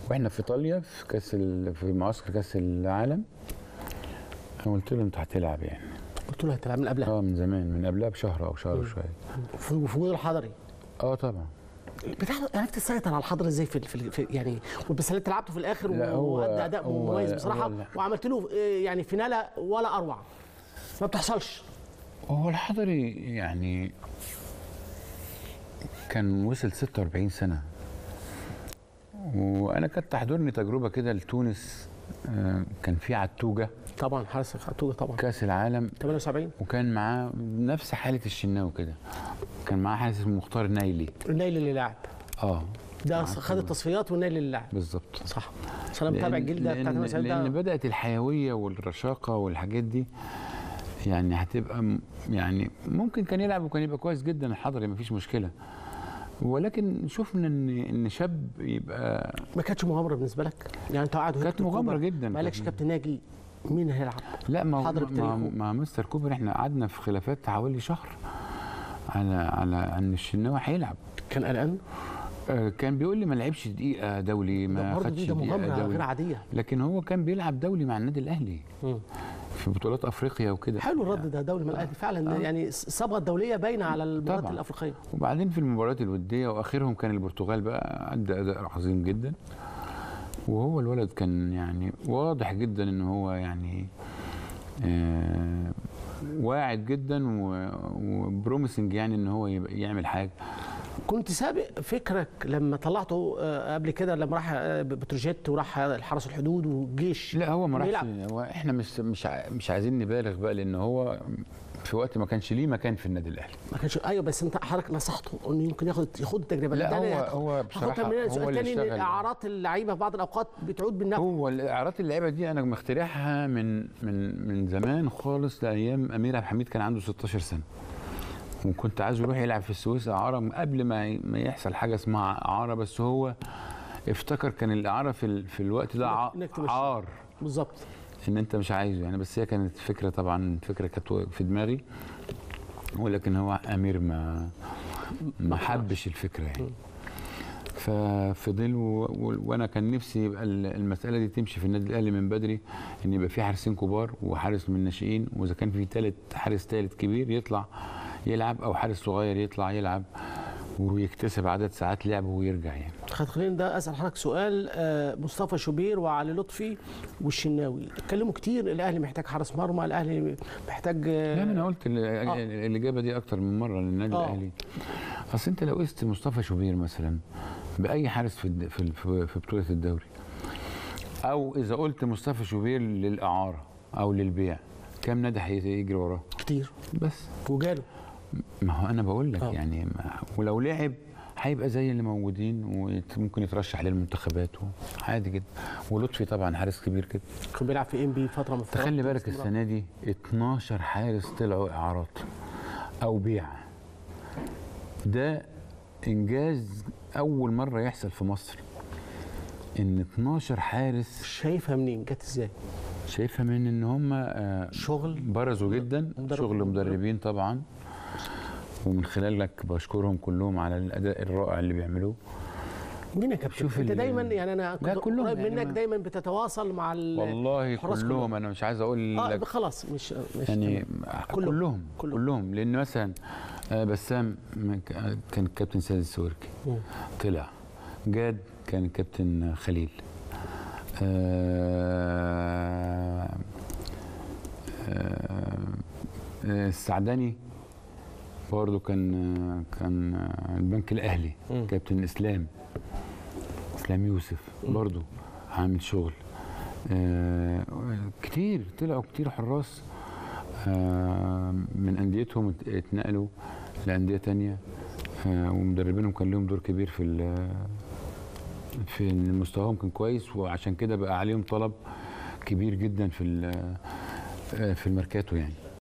واحنا في ايطاليا في كاس ال- في معسكر كاس العالم انا قلت له انت هتلعب يعني قلت له هتلعب من قبلها اه من زمان من قبلها بشهر او شهر وشويه في في وجود الحضري اه طبعا بتعرف عرفت تسيطر على الحضري ازاي في, في, في يعني بس انت لعبته في الاخر لا، هو- وادى اداء هو- مميز بصراحه هو لا. وعملت له آه، يعني فيناله ولا اروع ما بتحصلش هو الحضري يعني كان وصل 46 سنة وأنا كانت تحضرني تجربة كده لتونس آه، كان في عتوجة طبعا حارس خطوه طبعا كأس العالم 78 وكان معاه نفس حالة الشناوي كده كان معاه حارس اسمه مختار نايلي النيل اللي لعب اه ده معاه خد التصفيات والنيل اللي لعب بالظبط صح بس انا متابع الجيل ده بتاع لأن, 78 لأن ده بدأت الحيوية والرشاقة والحاجات دي يعني هتبقى م- يعني ممكن كان يلعب وكان يبقى كويس جدا الحضري مفيش مشكلة ولكن شفنا ان ان شاب يبقى ما كانتش مغامره بالنسبه لك يعني انت قاعد كانت مغامرة جدا. ما قالكش كانت- كابتن ناجي مين هيلعب لا ما حضر مع, بتاريخه. مع مستر كوبر احنا قعدنا في خلافات حوالي شهر على على ان الشناوي هيلعب كان قلقان آه، كان بيقول لي ما لعبش دقيقة دولي ما برضه خدش دي ده دقيقة مغامره غير دولي عاديه لكن هو كان بيلعب دولي مع النادي الاهلي مم. في بطولات افريقيا وكده حلو الرد ده دولي من الاهلي فعلا يعني الصبغه الدوليه باينه على المباريات طبعاً. الافريقيه وبعدين في المباريات الوديه واخرهم كان البرتغال بقى ادى اداء عظيم جدا وهو الولد كان يعني واضح جدا ان هو يعني آه واعد جدا و- وبروميسنج يعني ان هو يبقى يعمل حاجه كنت سابق فكرك لما طلعته آه، قبل كده لما راح آه، بتروجيت وراح الحرس الحدود والجيش لا هو ما راحش بيلعب. هو احنا مش مش ع- مش عايزين نبالغ بقى لان هو في وقت ما كانش ليه مكان في النادي الاهلي ما كانش ايوه بس انت حضرتك نصحته انه يمكن ياخد ياخد التجربه لا، ده هو- أنا هو هاخدها بصراحة من هو سؤال اللي تاني ان اشتغل. اعارات اللعيبه في بعض الاوقات بتعود بالنفع هو اعارات اللعيبه دي انا مخترعها من من من زمان خالص لايام امير عبد الحميد كان عنده 16 سنه وكنت عايزه يروح يلعب في السويس اعاره من قبل ما ي- ما يحصل حاجه اسمها اعاره بس هو افتكر كان الاعاره في ال- في الوقت ده ع- إنك تمشي. عار بالظبط ان انت مش عايزه يعني بس هي كانت فكره طبعا فكره كانت في دماغي ولكن هو امير ما ما حبش الفكره يعني ففضل و... و... وانا كان نفسي يبقى ال- المساله دي تمشي في النادي الاهلي من بدري ان يبقى في حارسين كبار وحارس من الناشئين واذا كان في ثالث حارس ثالث كبير يطلع يلعب او حارس صغير يطلع يلعب ويكتسب عدد ساعات لعب ويرجع يعني خد- خلينا ده اسال حضرتك سؤال آه، مصطفى شوبير وعلي لطفي والشناوي اتكلموا كتير الاهلي محتاج حارس مرمى الاهلي محتاج آه، لا ما انا قلت ال- الاجابه دي اكتر من مره للنادي آه. الاهلي اصل انت لو قست مصطفى شوبير مثلا باي حارس في الد- في ال- في في بطوله الدوري او اذا قلت مصطفى شوبير للاعاره او للبيع كم نادي هيجري وراه كتير بس وجاله ما هو انا بقول لك آه. يعني ما ولو لعب هيبقى زي اللي موجودين وممكن يترشح للمنتخبات عادي جدا ولطفي طبعا حارس كبير كده كان بيلعب في ام بي فتره من الفترات تخلي بالك باستمرار. السنه دي 12 حارس طلعوا اعارات او بيع ده انجاز اول مره يحصل في مصر ان 12 حارس شايفها منين جت ازاي شايفها من ان هم آه، شغل برزوا جدا مدرب- شغل مدربين طبعا ومن خلالك بشكرهم كلهم على الاداء الرائع اللي بيعملوه مين يا كابتن شوف انت ال- دايما يعني انا لا، كنت كلهم قريب يعني منك ما- دايما بتتواصل مع ال- والله الحراس كلهم انا مش عايز اقول اه لك خلاص مش مش يعني تمام. كلهم كلهم. كلهم, كلهم لان مثلا آه، بسام م- ك- كان الكابتن سيد السوركي مم. طلع جاد كان الكابتن خليل آه، آه، آه، السعداني برضه كان كان البنك الاهلي مم. كابتن اسلام اسلام يوسف برضه عامل شغل آه، كتير طلعوا كتير حراس آه، من انديتهم ات- اتنقلوا لانديه تانية آه، ومدربينهم كان لهم دور كبير في ال- في ان مستواهم كان كويس وعشان كده بقى عليهم طلب كبير جدا في ال- آه، في الميركاتو يعني